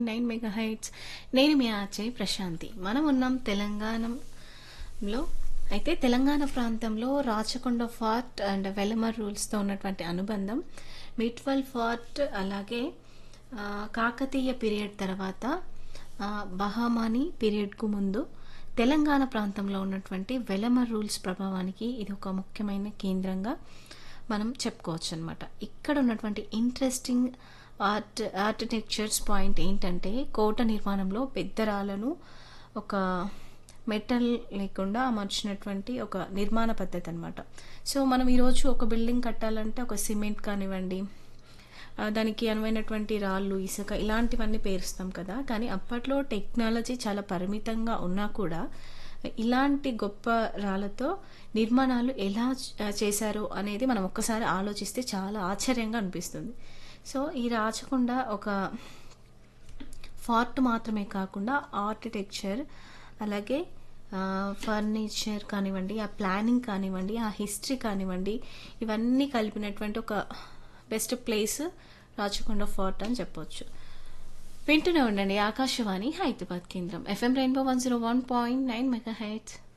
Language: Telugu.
నైన్ మెగా హైట్స్ నేను మీ ఆచే ప్రశాంతి మనం ఉన్నాం తెలంగాణలో అయితే తెలంగాణ ప్రాంతంలో రాచకొండ ఫార్ట్ అండ్ వెలమర్ రూల్స్తో ఉన్నటువంటి అనుబంధం మిట్వల్ ఫార్ట్ అలాగే ఆ, కాకతీయ పీరియడ్ తర్వాత ఆ, బహామాని పీరియడ్కు ముందు తెలంగాణ ప్రాంతంలో ఉన్నటువంటి వెలమర్ రూల్స్ ప్రభావానికి ఇది ఒక ముఖ్యమైన కేంద్రంగా మనం చెప్పుకోవచ్చు అనమాట ఇక్కడ ఉన్నటువంటి ఇంట్రెస్టింగ్ ఆర్ట్ ఆర్కిటెక్చర్స్ పాయింట్ ఏంటంటే కోట నిర్మాణంలో పెద్దరాలను ఒక మెటల్ లేకుండా అమర్చినటువంటి ఒక నిర్మాణ పద్ధతి అనమాట సో మనం ఈరోజు ఒక బిల్డింగ్ కట్టాలంటే ఒక సిమెంట్ కానివ్వండి ఆ, దానికి అనువైనటువంటి రాళ్ళు ఇసుక ఇలాంటివన్నీ పేరుస్తాం కదా కానీ అప్పట్లో టెక్నాలజీ చాలా పరిమితంగా ఉన్నా కూడా ఇలాంటి గొప్ప రాళ్ళతో నిర్మాణాలు ఎలా చ- చేశారు అనేది మనం ఒక్కసారి ఆలోచిస్తే చాలా ఆశ్చర్యంగా అనిపిస్తుంది సో ఈ రాచకొండ ఒక ఫార్ట్ మాత్రమే కాకుండా ఆర్కిటెక్చర్ అలాగే ఫర్నిచర్ కానివ్వండి ఆ ప్లానింగ్ కానివ్వండి ఆ హిస్టరీ కానివ్వండి ఇవన్నీ కలిపినటువంటి ఒక బెస్ట్ ప్లేస్ రాచకొండ ఫోర్ట్ అని చెప్పొచ్చు వింటూనే ఉండండి ఆకాశవాణి హైదరాబాద్ కేంద్రం FM rainbow one zero one point nine mega heights